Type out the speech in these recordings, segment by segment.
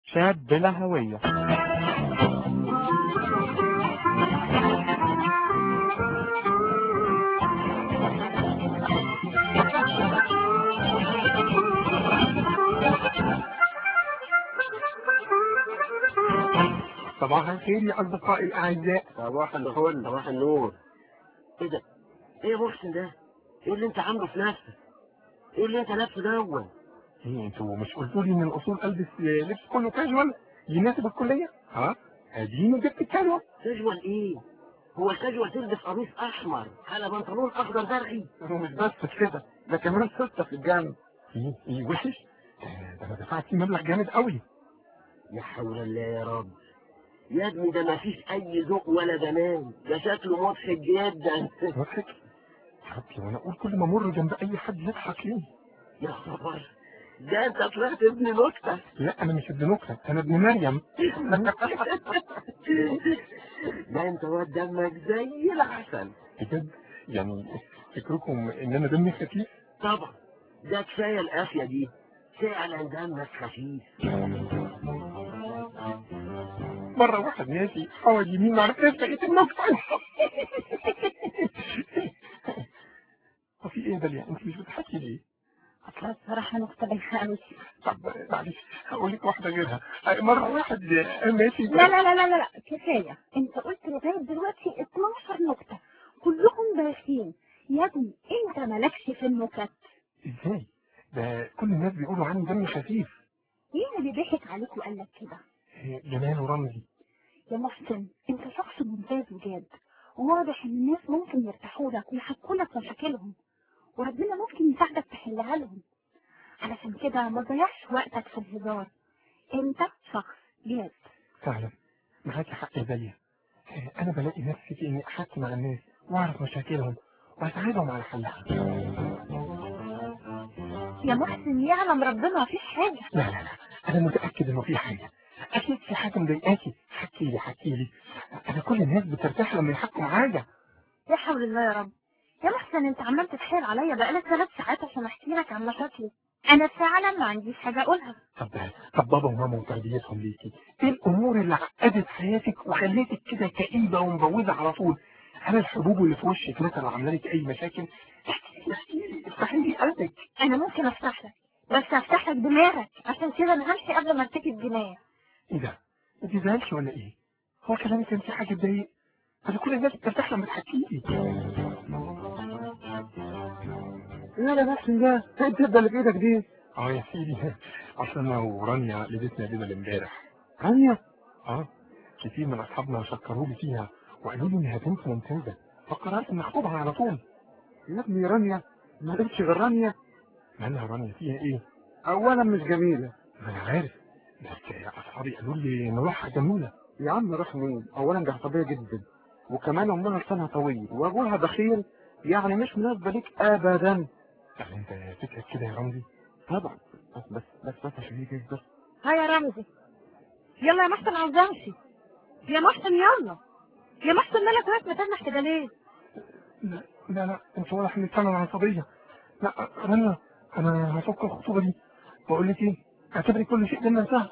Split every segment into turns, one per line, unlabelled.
شاب بلا هوية صباح الخير يا أصدقائي الأعزاء
صباح الفل صباح النور ايه ده؟ ايه يا محسن ده؟ ايه اللي انت عامله في نفسك؟ ايه اللي انت لابسه ده؟
ايه انتوا مش قلتوا لي ان الاصول البس لبس كله كاجوال يناسب الكليه ها اديني جبت الكاجوال
كاجوال ايه؟ هو الكاجوال تلبس قميص احمر على بنطلون اخضر زرقي
ومش بس كده ده كمان ستة في الجنب ايه ايه وحش آه، ده انا دفعت فيه مبلغ جامد قوي
يا حول الله يا رب يا ابني ده ما فيش اي ذوق ولا جمال ده شكله مضحك جدا
مضحك حتى وانا اقول كل ما امر جنب اي حد يضحك ليه
يا خبر ده انت طلعت ابن نكته
لا انا مش ابن نكته انا ابن مريم
ده انت واد دمك زي العسل
بجد يعني فكركم ان انا دمي خفيف
طبعا ده كفايه القافيه دي فعلا دمك خفيف
مرة واحد ماشي حاول يمين ما عرفتش لقيت النكتة هو في ايه ده ليه؟ انت مش بتحكي ليه؟
اصلا الصراحه نكته بايخه قوي
طب معلش هقول لك واحدة غيرها مرة واحد ماشي
لا لا لا لا لا لا كفايه انت قلت لغايه دلوقتي 12 نكته كلهم بايخين يا ابني انت مالكش في النكت
ازاي؟ ده كل الناس بيقولوا عني دمي خفيف
مين اللي ضحك عليك وقال لك كده
جمال ورمزي
يا محسن انت شخص ممتاز وجاد وواضح ان الناس ممكن يرتاحوا لك ويحكوا لك مشاكلهم وربنا ممكن يساعدك تحلها لهم علشان كده ما تضيعش وقتك في الهزار انت شخص جاد
فعلا معاكي حق يا داليا انا بلاقي نفسي في اني احكي مع الناس واعرف مشاكلهم واساعدهم على حلها
يا محسن يعلم ربنا مفيش حاجه
لا لا لا انا متاكد انه في حاجه اكيد في حاجه مضايقاكي حكي لي حكي لي انا كل الناس بترتاح لما يحكوا معايا
يا حول الله يا رب يا محسن انت عمال تتحايل عليا بقالك ثلاث ساعات عشان احكي لك عن مشاكلي انا فعلا ما عنديش حاجه اقولها
طب طب بابا وماما وتربيتهم ليكي ايه الامور اللي عقدت حياتك وخليتك كده كئيبه ومبوزه على طول هل الحبوب اللي في وشك مثلا عامله لك اي مشاكل احكي لي احكي لي افتحي لي قلبك
انا ممكن افتح لك بس افتح لك دماغك عشان كده انا همشي قبل ما ارتكب جنايه
ايه ده انت زعلتي ولا ايه هو كلامك كان في حاجه تضايق انا كل الناس بترتاح لما تحكي لي
لا لا بس ده انت ده اللي في ايدك دي
اه يا سيدي اصل انا ورانيا لبسنا ليله امبارح
رانيا
اه كتير من اصحابنا شكروا لي فيها وقالوا لي انها بنت ممتازه فقررت ان اخطبها على طول
يا ابني رانيا ما لقيتش غير رانيا
مالها رانيا فيها ايه
اولا مش جميله
ما انا عارف بس اصحابي قالوا لي ان روحها جميله
يا عم روح مين اولا دي عصبيه جدا وكمان امها لسانها طويل وابوها بخيل يعني مش مناسبه ليك ابدا
يعني انت فكرك كده يا رمزي
طبعا بس بس بس بس عشان يجي بس
ها يا رمزي يلا يا محسن عاوز امشي يا محسن يلا يا محسن مالك واقف متنح كده ليه
لا لا لا انت واضح ان فعلا عصبيه لا رنا انا هفك الخطوبه دي بقول لك ايه اعتبري كل شيء بينا سهل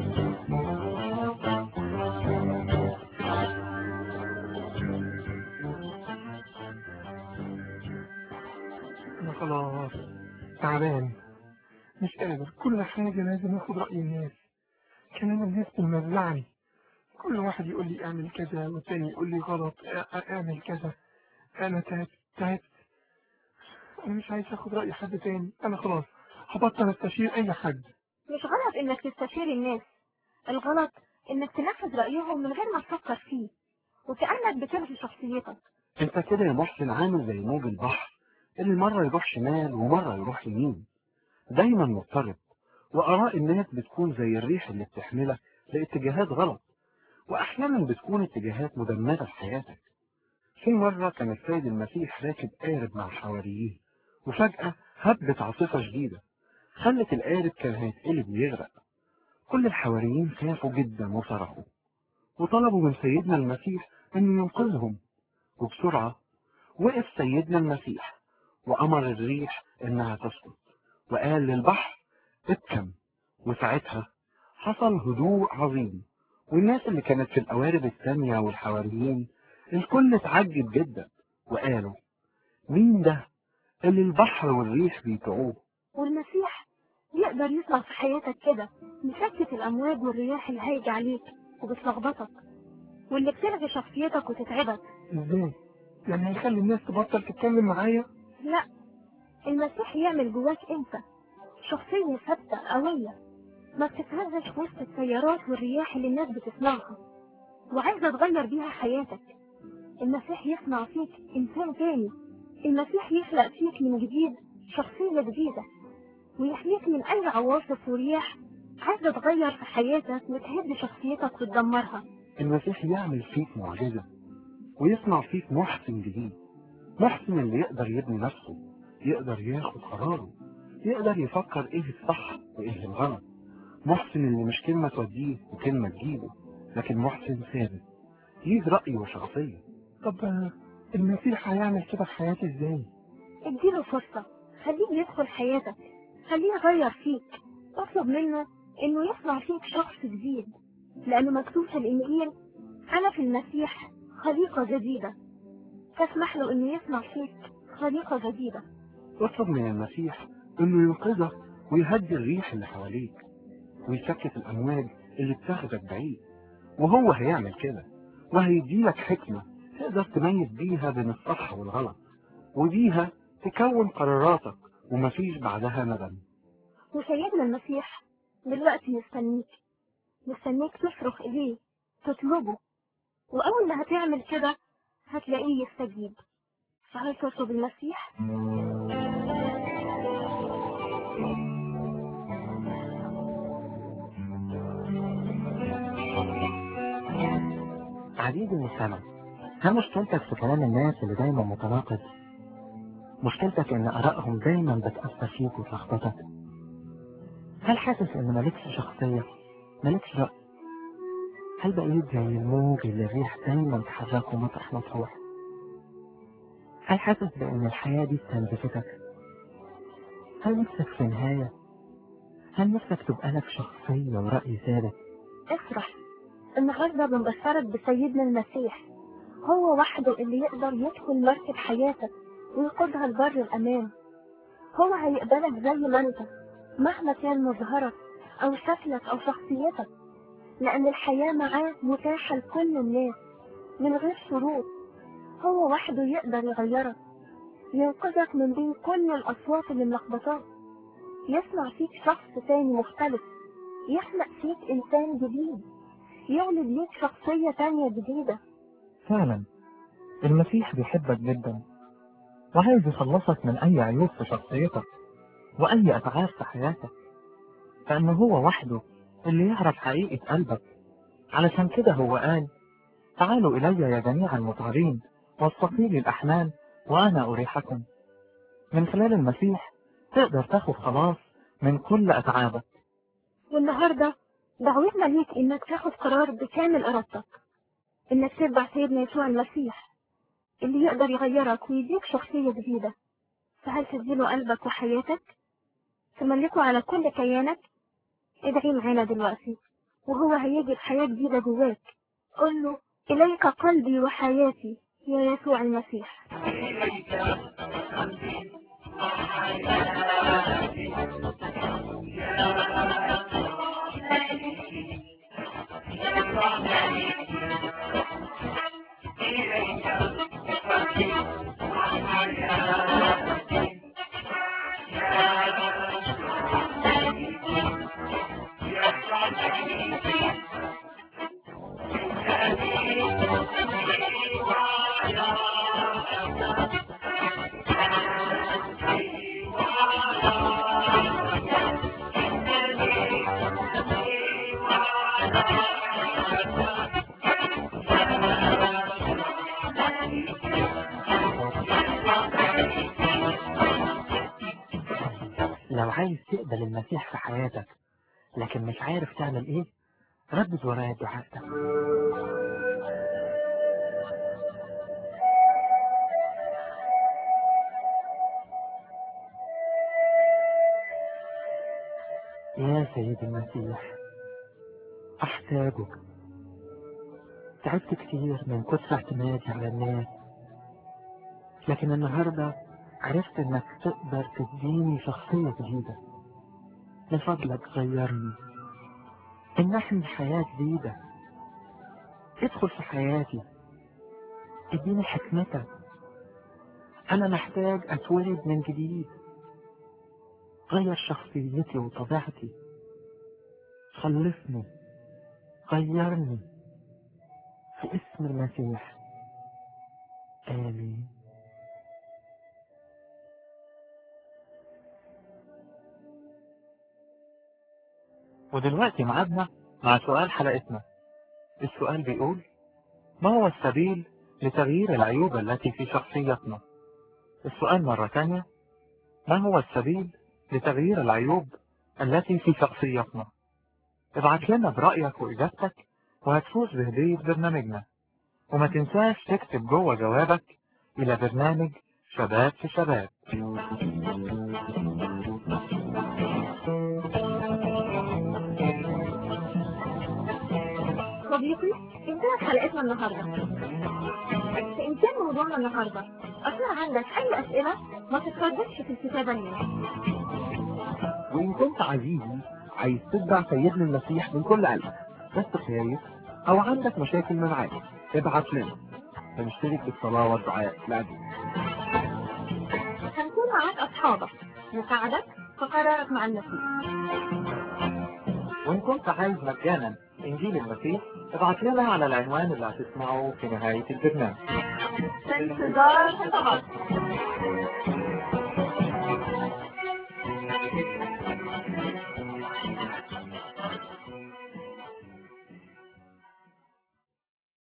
انا خلاص تعبان مش قادر كل حاجه لازم اخد راي الناس كلام الناس بيمزعني كل واحد يقول لي اعمل كذا والتاني يقول لي غلط ا- اعمل كذا انا تعبت تعبت انا مش عايز اخد راي حد تاني انا خلاص هبطل استشير اي حد
مش غلط انك تستشير الناس الغلط انك تنفذ رأيهم من غير ما تفكر فيه وكأنك بتلغي شخصيتك
انت كده يا محسن عامل زي موج البحر اللي مرة يروح شمال ومرة يروح يمين دايما مضطرب وآراء الناس بتكون زي الريح اللي بتحملك لاتجاهات غلط وأحيانا بتكون اتجاهات مدمرة لحياتك في مرة كان السيد المسيح راكب قارب مع حواريه وفجأة هبت عاصفة شديدة خلت القارب كان هيتقلب ويغرق كل الحواريين خافوا جدا وصرخوا وطلبوا من سيدنا المسيح انه ينقذهم وبسرعة وقف سيدنا المسيح وأمر الريح إنها تسقط وقال للبحر ابكم وساعتها حصل هدوء عظيم والناس اللي كانت في القوارب التانية والحواريين الكل اتعجب جدا وقالوا مين ده اللي البحر والريح بيطيعوه
والمسيح يقدر يصنع في حياتك كده يسكت الأمواج والرياح اللي هايجة عليك وبتلخبطك واللي بتلغي شخصيتك وتتعبك
ازاي يعني هيخلي الناس تبطل تتكلم معايا
لا المسيح يعمل جواك انت شخصية ثابتة قوية ما بتتهزش في وسط التيارات والرياح اللي الناس بتصنعها وعايزة تغير بيها حياتك المسيح يصنع فيك إنسان تاني المسيح يخلق فيك من جديد شخصية جديدة ويحميك من أي عواصف ورياح عايزة تغير في حياتك وتهد شخصيتك وتدمرها
المسيح يعمل فيك معجزة ويصنع فيك محسن جديد محسن اللي يقدر يبني نفسه يقدر ياخد قراره يقدر يفكر ايه الصح وايه الغلط محسن اللي مش كلمة توديه وكلمة تجيبه لكن محسن ثابت ليه رأي وشخصية
طب آه، المسيح هيعمل كده في حياتي ازاي
اديله فرصة خليه يدخل حياتك خليه يغير فيك اطلب منه انه يصنع فيك شخص جديد لانه مكتوب في الانجيل انا في المسيح خليقة جديدة فاسمح له انه يصنع فيك خليقة جديدة
اطلب من المسيح انه ينقذك ويهدي الريح اللي حواليك ويسكت الامواج اللي بتاخدك بعيد وهو هيعمل كده وهيديلك حكمة تقدر تميز بيها بين الصح والغلط وبيها تكون قراراتك ومفيش بعدها ندم
وسيدنا المسيح دلوقتي مستنيك مستنيك تصرخ إليه تطلبه وأول ما هتعمل كده هتلاقيه يستجيب فهل تطلب المسيح؟
عزيزي المستمع هل مشكلتك في كلام الناس اللي دايما متناقض؟ مشكلتك ان ارائهم دايما بتأثر فيك وتلخبطك؟ هل حاسس ان مالكش شخصية؟ مالكش رأي؟ هل بقيت زي الموج اللي الريح دايما تحركه مطرح ما تروح؟ هل حاسس بان الحياة دي استنزفتك؟ هل نفسك في نهاية؟ هل نفسك تبقى لك شخصية ورأي ثابت؟
افرح النهاردة بنبشرك بسيدنا المسيح هو وحده اللي يقدر يدخل مركب حياتك ويقودها لبر الأمان هو هيقبلك زي ما انت مهما كان مظهرك أو شكلك أو شخصيتك لأن الحياة معاه متاحة لكل الناس من غير شروط هو وحده يقدر يغيرك ينقذك من بين كل الأصوات اللي ملخبطاك يصنع فيك شخص تاني مختلف يخلق فيك إنسان جديد يولد ليك شخصية تانية جديدة
فعلا المسيح بيحبك جدا وعايز يخلصك من أي عيوب في شخصيتك وأي أتعاب في حياتك فإنه هو وحده اللي يعرف حقيقة قلبك علشان كده هو قال تعالوا إلي يا جميع المتعبين والثقيل الأحمال وأنا أريحكم من خلال المسيح تقدر تاخد خلاص من كل أتعابك
والنهاردة دعوتنا ليك إنك تاخد قرار بكامل إرادتك إنك تتبع سيدنا يسوع المسيح اللي يقدر يغيرك ويديك شخصية جديدة فهل تديله قلبك وحياتك تملكه على كل كيانك ادعي معانا دلوقتي وهو هيجي بحياة جديدة جواك قل له إليك قلبي وحياتي يا يسوع المسيح
لو عايز تقبل المسيح في حياتك لكن مش عارف تعمل ايه ردد ورايا الدعاء ده يا سيدي المسيح أحتاجه تعبت كتير من كتر اعتمادي على الناس لكن النهاردة عرفت انك تقدر تديني شخصية جديدة من فضلك غيرني امنحني حياة جديدة ادخل في حياتي اديني حكمتك انا محتاج اتولد من جديد غير شخصيتي وطبيعتي خلصني غيرني في اسم المسيح آمين
ودلوقتي معادنا مع سؤال حلقتنا السؤال بيقول ما هو السبيل لتغيير العيوب التي في شخصيتنا السؤال مرة تانية ما هو السبيل لتغيير العيوب التي في شخصيتنا ابعت لنا برأيك وإجابتك وهتفوز بهدية برنامجنا وما تنساش تكتب جوه جوابك إلى برنامج شباب في شباب
صديقي انتهت حلقتنا النهاردة إن كان موضوعنا النهاردة أثناء عندك أي أسئلة ما تترددش في الكتابة لنا
وإن كنت عزيزي عايز تتبع سيدنا المسيح من كل قلبك بس خايف أو عندك مشاكل معاه ابعت لنا هنشترك بالصلاة والدعاء لأجلك
هنكون معاك أصحابك نساعدك في قرارك مع المسيح
وإن كنت عايز مجانا إنجيل المسيح ابعت لنا على العنوان اللي هتسمعه في نهاية البرنامج
في انتظار خطابك